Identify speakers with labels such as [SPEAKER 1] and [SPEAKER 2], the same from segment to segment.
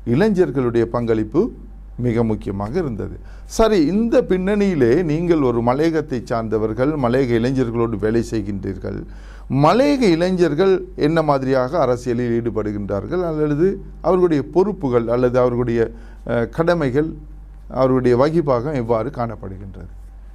[SPEAKER 1] இளைஞர்களுடைய பங்களிப்பு மிக முக்கியமாக இருந்தது சரி இந்த பின்னணியிலே நீங்கள் ஒரு மலையகத்தை சார்ந்தவர்கள் மலையக இளைஞர்களோடு வேலை செய்கின்றீர்கள் மலையக இளைஞர்கள் என்ன மாதிரியாக அரசியலில் ஈடுபடுகின்றார்கள் அல்லது அவர்களுடைய பொறுப்புகள் அல்லது அவர்களுடைய அஹ், கடமைகள் அவர்களுடைய வகிப்பாகம் எவ்வாறு காணப்படுகின்றது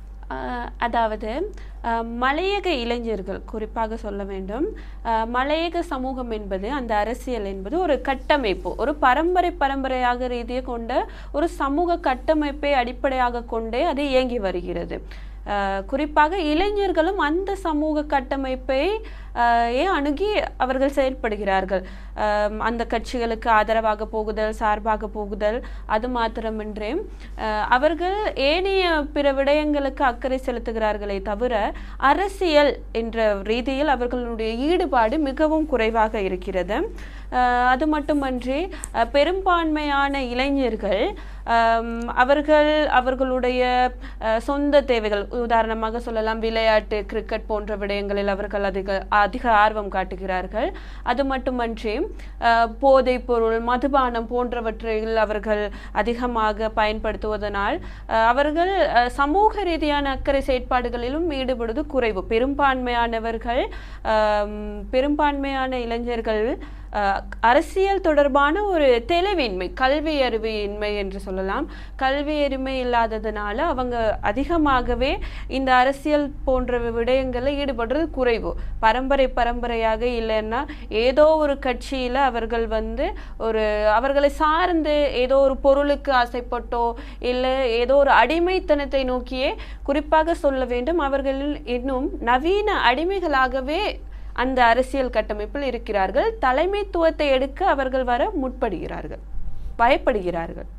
[SPEAKER 2] ஆஹ் அதாவது ஆஹ் மலையக இளைஞர்கள் குறிப்பாக சொல்ல வேண்டும் ஆஹ் மலையக சமூகம் என்பது அந்த அரசியல் என்பது ஒரு கட்டமைப்பு ஒரு பரம்பரை பரம்பரையாக ரீதியை கொண்ட ஒரு சமூக கட்டமைப்பை அடிப்படையாக கொண்டே அது இயங்கி வருகிறது ஆஹ் குறிப்பாக இளைஞர்களும் அந்த சமூக கட்டமைப்பை ஆஹ் ஏ அணுகி அவர்கள் செயல்படுகிறார்கள் ஆம், அந்த கட்சிகளுக்கு ஆதரவாக போகுதல் சார்பாக போகுதல் அது மாத்திரமின்றி ஆஹ் அவர்கள் ஏனைய பிற விடயங்களுக்கு அக்கறை செலுத்துகிறார்களே தவிர அரசியல் என்ற ரீதியில் அவர்களுடைய ஈடுபாடு மிகவும் குறைவாக இருக்கிறது ஆஹ் அது மட்டுமன்றி ஆஹ் பெரும்பான்மையான இளைஞர்கள் ஆம், அவர்கள் அவர்களுடைய ஆஹ் சொந்த தேவைகள் உதாரணமாக சொல்லலாம் விளையாட்டு கிரிக்கெட் போன்ற விடயங்களில் அவர்கள் அதிக அதிக ஆர்வம் காட்டுகிறார்கள் அது மட்டுமன்றி ஆஹ் போதைப் பொருள் மதுபானம் போன்றவற்றில் அவர்கள் அதிகமாக பயன்படுத்துவதனால் ஆஹ் அவர்கள் ஆஹ் சமூக ரீதியான அக்கறை செயற்பாடுகளிலும் ஈடுபடுவது குறைவு பெரும்பான்மையானவர்கள் ஆம், பெரும்பான்மையான இளைஞர்கள் ஆஹ் அரசியல் தொடர்பான ஒரு தெளிவின்மை கல்வி அறிவின்மை என்று சொல்லலாம் கல்வி அறிமை இல்லாததுனால அவங்க அதிகமாகவே இந்த அரசியல் போன்ற விடயங்களில் ஈடுபடுறது குறைவு பரம்பரை பரம்பரையாக இல்லைன்னா ஏதோ ஒரு கட்சியில அவர்கள் வந்து ஒரு அவர்களை சார்ந்து ஏதோ ஒரு பொருளுக்கு ஆசைப்பட்டோ இல்லை ஏதோ ஒரு அடிமைத்தனத்தை நோக்கியே குறிப்பாக சொல்ல வேண்டும் அவர்கள் இன்னும் நவீன அடிமைகளாகவே அந்த அரசியல் கட்டமைப்பில் இருக்கிறார்கள் தலைமைத்துவத்தை எடுக்க அவர்கள் வர முற்படுகிறார்கள் பயப்படுகிறார்கள்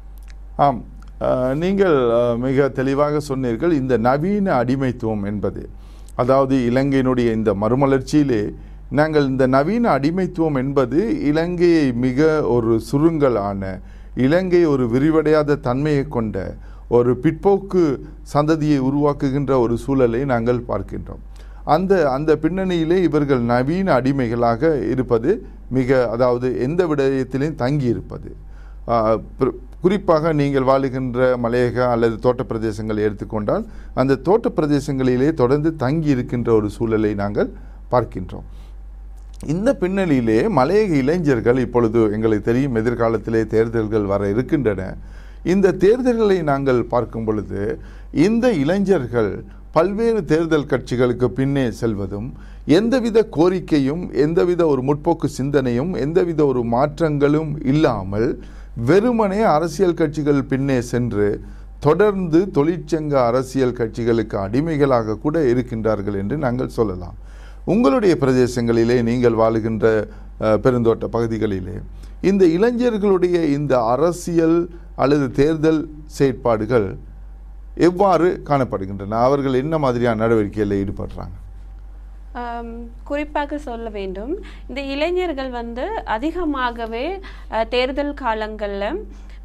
[SPEAKER 1] ஆம் அஹ், நீங்கள் அஹ், மிக தெளிவாக சொன்னீர்கள் இந்த நவீன அடிமைத்துவம் என்பது அதாவது இலங்கையினுடைய இந்த மறுமலர்ச்சியிலே நாங்கள் இந்த நவீன அடிமைத்துவம் என்பது இலங்கையை மிக ஒரு சுருங்கலான இலங்கை ஒரு விரிவடையாத தன்மையை கொண்ட ஒரு பிற்போக்கு சந்ததியை உருவாக்குகின்ற ஒரு சூழலை நாங்கள் பார்க்கின்றோம் அந்த அந்த பின்னணியிலே இவர்கள் நவீன அடிமைகளாக இருப்பது மிக அதாவது எந்த விடயத்திலையும் தங்கி இருப்பது ஆஹ் பிர- குறிப்பாக நீங்கள் வாழுகின்ற மலையக அல்லது தோட்ட பிரதேசங்களை எடுத்துக்கொண்டால் அந்த தோட்ட பிரதேசங்களிலே தொடர்ந்து தங்கி இருக்கின்ற ஒரு சூழலை நாங்கள் பார்க்கின்றோம் இந்த பின்னணியிலே மலையக இளைஞர்கள் இப்பொழுது எங்களுக்கு தெரியும் எதிர்காலத்திலே தேர்தல்கள் வர இருக்கின்றன இந்த தேர்தல்களை நாங்கள் பார்க்கும் பொழுது இந்த இளைஞர்கள் பல்வேறு தேர்தல் கட்சிகளுக்கு பின்னே செல்வதும் எந்தவித கோரிக்கையும் எந்தவித ஒரு முற்போக்கு சிந்தனையும் எந்தவித ஒரு மாற்றங்களும் இல்லாமல் வெறுமனே அரசியல் கட்சிகள் பின்னே சென்று தொடர்ந்து தொழிற்சங்க அரசியல் கட்சிகளுக்கு அடிமைகளாக கூட இருக்கின்றார்கள் என்று நாங்கள் சொல்லலாம் உங்களுடைய பிரதேசங்களிலே நீங்கள் வாழுகின்ற அஹ், பெருந்தோட்ட பகுதிகளிலே இந்த இளைஞர்களுடைய இந்த அரசியல் அல்லது தேர்தல் செயற்பாடுகள் எவ்வாறு காணப்படுகின்றன அவர்கள் என்ன மாதிரியான நடவடிக்கைகளில் ஈடுபடுறாங்க
[SPEAKER 2] ஆம், குறிப்பாக சொல்ல வேண்டும் இந்த இளைஞர்கள் வந்து அதிகமாகவே அஹ், தேர்தல் காலங்களில்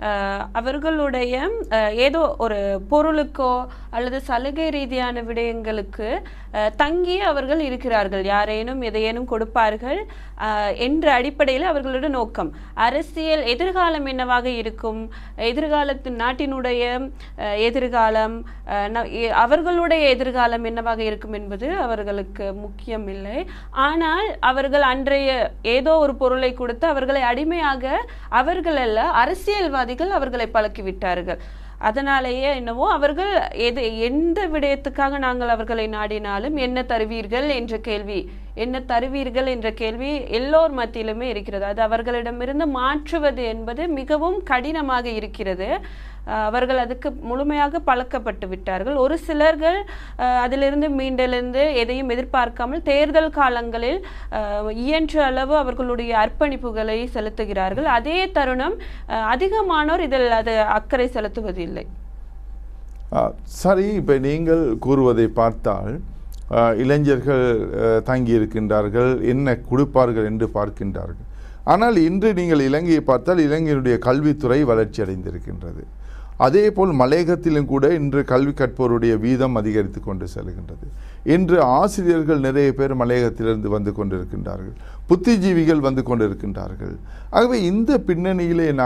[SPEAKER 2] அவர்களுடைய அஹ், ஏதோ ஒரு பொருளுக்கோ அல்லது சலுகை ரீதியான விடயங்களுக்கு அஹ், தங்கி அவர்கள் இருக்கிறார்கள் யாரேனும் எதையேனும் கொடுப்பார்கள் அஹ், என்ற அடிப்படையில் அவர்களோட நோக்கம் அரசியல் எதிர்காலம் என்னவாக இருக்கும் எதிர்காலத்தின் நாட்டினுடைய அஹ், எதிர்காலம் அஹ், ந- எ- அவர்களுடைய எதிர்காலம் என்னவாக இருக்கும் என்பது அவர்களுக்கு முக்கியம் இல்லை ஆனால் அவர்கள் அன்றைய ஏதோ ஒரு பொருளை கொடுத்து அவர்களை அடிமையாக அவர்கள் அல்ல அரசியல்வாதிகள் அவர்களை பழக்கிவிட்டார்கள் அதனாலேயே என்னவோ அவர்கள் எது எந்த விடயத்துக்காக நாங்கள் அவர்களை நாடினாலும் என்ன தருவீர்கள் என்ற கேள்வி என்ன தருவீர்கள் என்ற கேள்வி எல்லோர் மத்தியிலுமே இருக்கிறது அது அவர்களிடமிருந்து மாற்றுவது என்பது மிகவும் கடினமாக இருக்கிறது அஹ் அவர்கள் அதுக்கு முழுமையாக பழக்கப்பட்டு விட்டார்கள் ஒரு சிலர்கள் அஹ், அதிலிருந்து மீண்டெழுந்து எதையும் எதிர்பார்க்காமல் தேர்தல் காலங்களில் அஹ், இயன்ற அளவு அவர்களுடைய அர்ப்பணிப்புகளை செலுத்துகிறார்கள் அதே தருணம் அஹ், அதிகமானோர் இதில் அது அக்கறை செலுத்துவதில்லை
[SPEAKER 1] ஆ, சரி இப்போ நீங்கள் கூறுவதை பார்த்தால் ஆ, இளைஞர்கள் ஆ, தங்கி இருக்கின்றார்கள் என்ன கொடுப்பார்கள் என்று பார்க்கின்றார்கள் ஆனால் இன்று நீங்கள் இலங்கையை பார்த்தால் இலங்கையினுடைய கல்வித்துறை வளர்ச்சி அடைந்திருக்கின்றது அதேபோல் மலையகத்திலும் கூட இன்று கல்வி கற்போருடைய வீதம் அதிகரித்து கொண்டு செல்கின்றது இன்று ஆசிரியர்கள் நிறைய பேர் மலையகத்திலிருந்து வந்து கொண்டிருக்கின்றார்கள் புத்திஜீவிகள் வந்து கொண்டிருக்கின்றார்கள் ஆகவே இந்த பின்னணியிலே